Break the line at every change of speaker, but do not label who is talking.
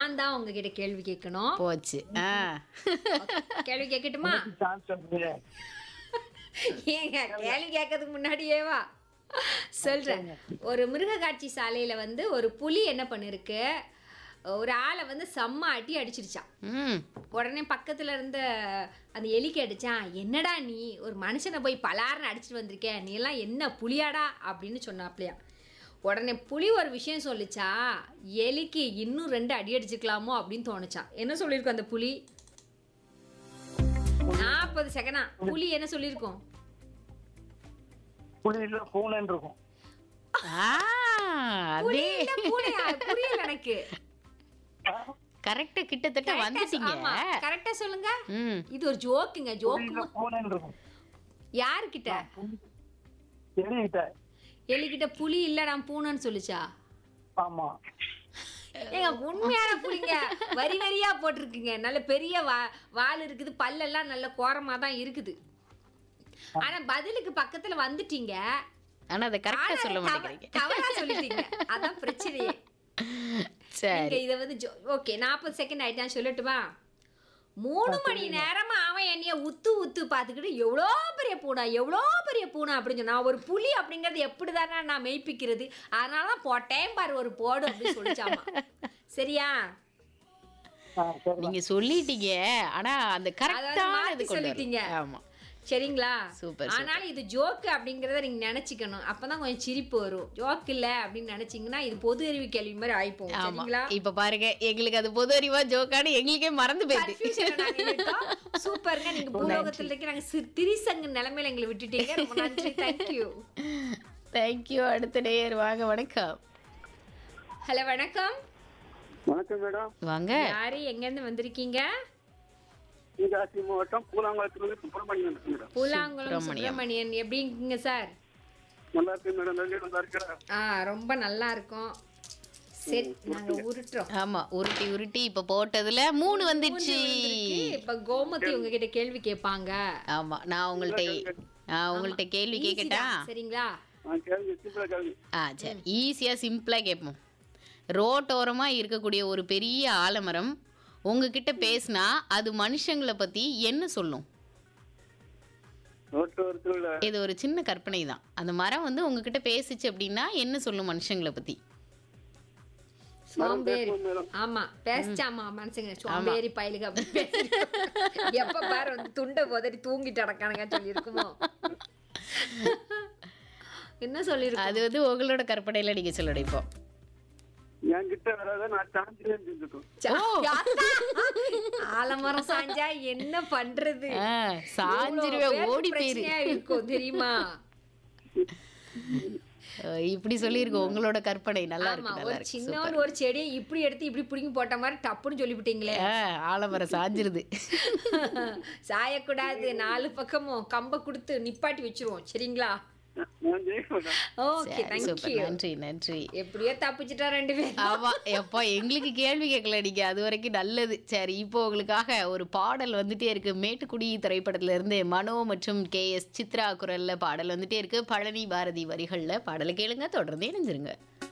நான் தான் உங்ககிட்ட கேள்வி கேட்கணும்
போச்சு ஆ
கேள்வி கேட்கட்டுமா
சான்ஸ் வந்து
ஏங்க கேள்வி கேட்கறதுக்கு முன்னாடியேவா சொல்றேன் ஒரு மிருக காட்சி சாலையில வந்து ஒரு புலி என்ன பண்ணிருக்கு ஒரு ஆளை வந்து செம்ம அடி அடிச்சிருச்சான்
ம்
உடனே பக்கத்துல இருந்த அந்த எலிக்கு அடிச்சான் என்னடா நீ ஒரு மனுஷனை போய் பலார்னு அடிச்சிட்டு வந்திருக்க நீ எல்லாம் என்ன புலியாடா அப்படின்னு சொன்னாப்லையா உடனே புலி ஒரு விஷயம் சொல்லிச்சா எலிக்கு இன்னும் ரெண்டு அடி அடிச்சுக்கலாமோ அப்படின்னு தோணுச்சான் என்ன சொல்லியிருக்கும் அந்த புலி நாற்பது செகண்டா புலி என்ன சொல்லியிருக்கோம்
புலியில பூனைன்னு இருக்கும்
ஆ
புலி
அதே
இல்ல பூனையா புரியல எனக்கு
கரெக்டா கிட்டத்தட்ட வந்துட்டீங்க
ஆமா கரெக்டா சொல்லுங்க
ம்
இது ஒரு ஜோக்குங்க ஜோக்கு
புலியில பூனைன்னு இருக்கும்
யாருக்கிட்ட
எலிகிட்ட
எலிக்கிட்ட புலி இல்ல நான் பூனைன்னு சொல்லுச்சா
ஆமா
ஏங்க உண்மையான புலிங்க வரி வரியா போட்டிருக்குங்க நல்ல பெரிய வா வால் இருக்குது பல்லெல்லாம் நல்ல கோரமா தான் இருக்குது ஆனா பதிலுக்கு பக்கத்துல வந்துட்டீங்க
ஆனா அதை கரெக்டா
ஆனா
சொல்ல
தவ-
மாட்டேங்கிறீங்க
தவறா சொல்லிட்டீங்க அதான் பிரச்சனையே
சரி
நீங்க இத வந்து ஓகே நாற்பது செகண்ட் ஆயிட்டா சொல்லட்டுமா மூணு மணி நேரமா அவன் என்னைய உத்து உத்து பார்த்துக்கிட்டு எவ்வளோ பெரிய பூனை எவ்வளோ பெரிய பூனை அப்படின்னு சொன்னா ஒரு புலி அப்படிங்கறது எப்படிதானே நான் மெய்ப்பிக்கிறது அதனால தான் போட்டேன் பாரு ஒரு போடு அப்படின்னு சொல்லிச்சாமா சரியா
ஆ சரி
நீங்க சொல்லிட்டீங்க ஆனா அந்த
அதாவது
கரெக்டான
மாத்தி
இது கொண்டு
சொல்லிட்டீங்க.
வரல. ஆமா
சரிங்களா
சூப்பர்
ஆனாலும் இது ஜோக்கு அப்படிங்கறத நீங்க நினைச்சுக்கணும் அப்பதான் கொஞ்சம் சிரிப்பு வரும் ஜோக் இல்ல அப்படின்னு நினைச்சீங்கன்னா இது பொது அறிவு கேள்வி மாதிரி ஆயிப்போம்
ஆமா
சரிங்களா
இப்ப பாருங்க எங்களுக்கு அது பொது அறிவா ஜோக்கானு எங்களுக்கே மறந்து போயிடுது
Confusion ல நாங்க இருக்கோம். சூப்பருங்க நீங்க பூலோகத்துல இருக்க நாங்க சி- திரிசங்கு நிலைமையில எங்களை விட்டுட்டீங்க ரொம்ப நன்றி தேங்க்யூ
தேங்க்யூ அடுத்த நேயர் வாங்க வணக்கம்
ஹலோ வணக்கம்
வணக்கம் மேடம்
வாங்க
யாரு எங்க இருந்து வந்திருக்கீங்க
தென்காசி மாவட்டம் பூலாங்குளத்திலிருந்து சுப்பிரமணியன் இருக்கு மேடம்
பூலாங்குளம்
சுப்பிரமணியம்.
சுப்பிரமணியன் எப்படி இருக்கீங்க சார்
நல்லா இருக்கு மேடம் நல்லா நல்லா இருக்கிறேன்
ஆ ரொம்ப நல்லா இருக்கும் சரி நாங்க உருட்டுறோம்
ஆமா உருட்டி உருட்டி இப்ப போட்டதுல மூணு வந்துச்சு
வந்திருக்கு. இப்ப கோமதி உங்ககிட்ட கேள்வி கேட்பாங்க
ஆமா நான் உங்கள்ட்ட நான் உங்கள்ட்ட கேள்வி கேட்கட்டா
Easy தான், சரிங்களா
ஆ கேள்வி சிம்பிளா கேள்வி
ஆ சரி ஈஸியா சிம்பிளா கேட்போம் ரோட்டோரமா இருக்கக்கூடிய ஒரு பெரிய ஆலமரம் உங்ககிட்ட பேசினா அது மனுஷங்களை பத்தி என்ன சொல்லும்
ரோட்டு வரத்துல
இது ஒரு சின்ன கற்பனை தான் அந்த மரம் வந்து உங்ககிட்ட பேசுச்சு அப்படின்னா என்ன சொல்லும் மனுஷங்களை பத்தி
சோம்பேறி
மேடம்
ஆமா பேசிச்சாமா மனுஷங்க சோம்பேறி பயலுக அப்படி பேசிட்டு. எப்ப பாரு வந்து துண்டை போதடி தூங்கிட்டு அடக்கானுங்க சொல்லி இருக்குமோ என்ன சொல்லிருக்கோம்
அது வந்து உங்களோட கற்பனையில நீங்க சொல்லணும் இப்போ
என்கிட்ட வராத நான் சாஞ்சிலேன்னு செஞ்சுட்டோம்
ஆலமரம் சாஞ்சா என்ன பண்றது
ஆ, சாஞ்சிருவே
இவ்வளவு
ஓடி
பேருக்கு
போயிரு
பிரச்சனையா இருக்கும் தெரியுமா
அஹ் இப்படி சொல்லியிருக்கோம் உங்களோட கற்பனை நல்லா
ஆமா
இருக்கு
ஒரு
நல்லா இருக்கு
சின்ன ஒரு செடியை இப்படி எடுத்து இப்படி புடிங்கி போட்ட மாதிரி டப்புன்னு சொல்லிவிட்டீங்களே
ஆ, ஆலமரம் சாஞ்சிருது
சாயக்கூடாது நாலு பக்கமும் கம்ப கொடுத்து நிப்பாட்டி வச்சிருவோம் சரிங்களா
நான் ஜெயிக்க மாட்டேன்
ஓகே
சரி, சூப்பர்
தேங்க்யூ
நன்றி நன்றி
எப்படியோ தப்பிச்சிட்டா ரெண்டு பேரும்
ஆமா எப்பா எங்களுக்கு கேள்வி கேட்கல நீங்க அது வரைக்கும் நல்லது சரி இப்போ உங்களுக்காக ஒரு பாடல் வந்துட்டே இருக்கு மேட்டுக்குடி திரைப்படத்துல இருந்து மனோ மற்றும் கே எஸ் சித்ரா குரல்ல பாடல் வந்துட்டே இருக்கு பழனி பாரதி வரிகள்ல பாடலை கேளுங்க தொடர்ந்து இணைஞ்சிருங்க